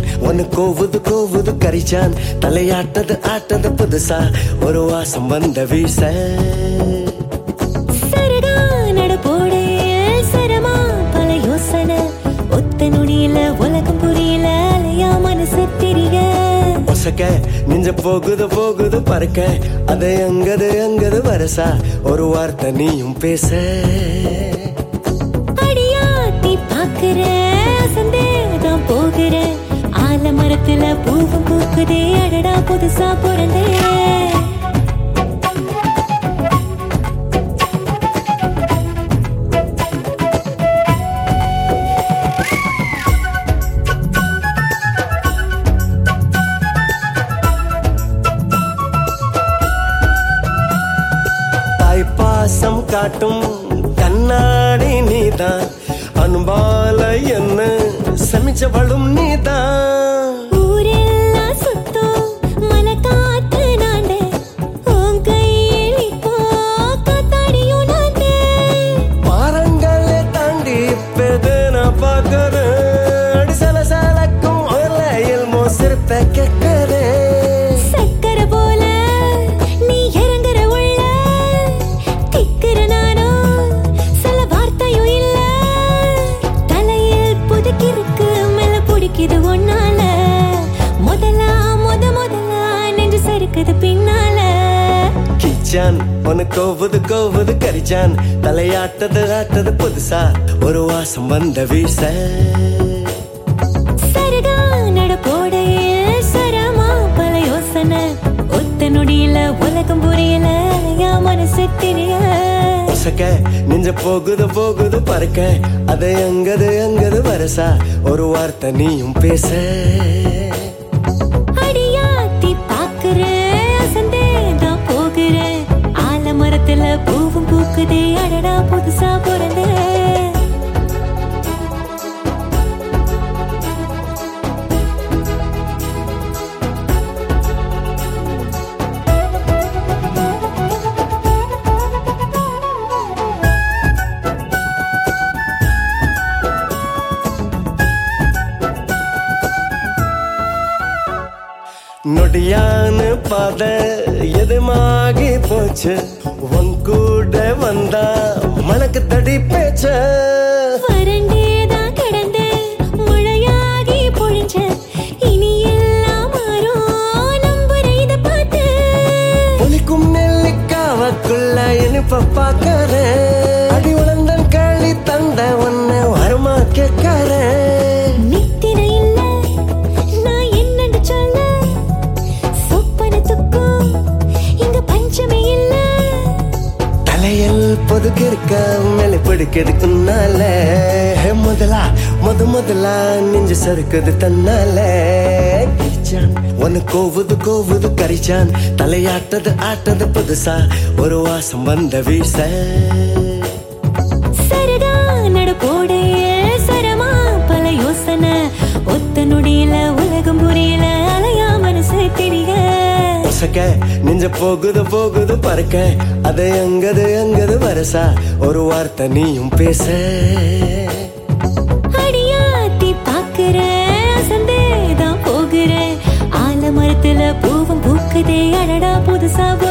ஒன்னு கோவுது கோவுது கரிச்சான் தலையாட்டது ஆட்டது புதுசா ஒரு வாசம் வந்த வீச சரகா நடப்போடு சரமா பல யோசனை ஒத்த நொடியில உலகம் புரியல அலையா மனசு தெரிய ஒசக்க நெஞ்ச போகுது போகுது பறக்க அது எங்கது எங்கது வரசா ஒரு வார்த்தை நீயும் பேச அடியாத்தி பாக்குற அசந்தே தான் போகிற ஆலமரத்துல பூவும் பூக்குதே அடடா புதுசா பிறந்தே தாய் பாசம் காட்டும் கண்ணாடி நீதான் அன்பால என்ன சமிச்சவளும் நீதான் ஊரெல்லாம் சுத்தம் மனக்காத்து நாண்டே உன் கையில் இப்போ காத்தாடியும் நாண்டே பாரங்களை தாண்டி இப்பது நான் பார்க்கறேன் அடி சலசலக்கும் ஒலையில் மோசிருப்ப கேட்கறேன் சக்கரை போல நீ இறங்குற உள்ள திக்கிற நானும் சில வார்த்தையும் இல்ல தலையில் புதுக்கிருக்கு மேல பிடிக்குது ஒன்னால முதலா முத முதலா நெஞ்சு சறுக்குது பின்னால கிச்சான் உன கோவுது கோவுது கரிச்சான் தலையாட்டது ஆட்டது புதுசா ஒரு வாசம் வந்த வீச சரகா நடப்போட சரமா பல யோசனை ஒத்த நொடியில உலகம் புரியல அலையா மனசு தெரிய ஒசக்க நெஞ்ச போகுது போகுது பறக்க அது எங்கது எங்கது வரசா ஒரு வார்த்தை நீயும் பேச அடியாத்தி பாக்குற அசந்தே தான் போகிற ஆலமரத்துல பூவும் பூக்குதே அடடா புதுசா பிறந்தே நொடியான பாத எதுமாகி போச்சு உன் கூட வந்தா மனக்கு தடி பேச்ச வறண்டேதான் கிடந்து மழையாகி பொழிஞ்ச இனி எல்லாம் மாறும் நம்புற இத பார்த்து புலிக்கும் நெல்லிக்காவக்குள்ள இனிப்ப பாக்கறேன் அடி உழந்தன் களி தந்த உன்னை வருமா கேட்கறேன் நித்திர இல்ல நான் என்னன்னு சொல்ல சொப்பனத்துக்கும் இங்க பஞ்சமே இல்ல தலையில் பொதுக்கு இருக்க மேலே பிடிக்கிறதுக்குன்னால முதலா முத முதலா நெஞ்சு சறுக்குது தன்னால கிரிச்சான் உன்னை கோவுது கோவுது கரிச்சான் தலையாட்டது ஆட்டது புதுசா ஒரு வாசம் வந்த வீச சரகா நடப்போட சரமா பல யோசனை ஒத்த நொடியில உலகம் புரியல அலையா மனசு தெரிய ஒசக்க நெஞ்ச போகுது போகுது பறக்க அது எங்கது எங்கது வரசா ஒரு வார்த்தை நீயும் பேச அடியாத்தி பாக்குற அசந்தே தான் போகிற ஆலமரத்துல பூவும் பூக்குதே அடடா புதுசா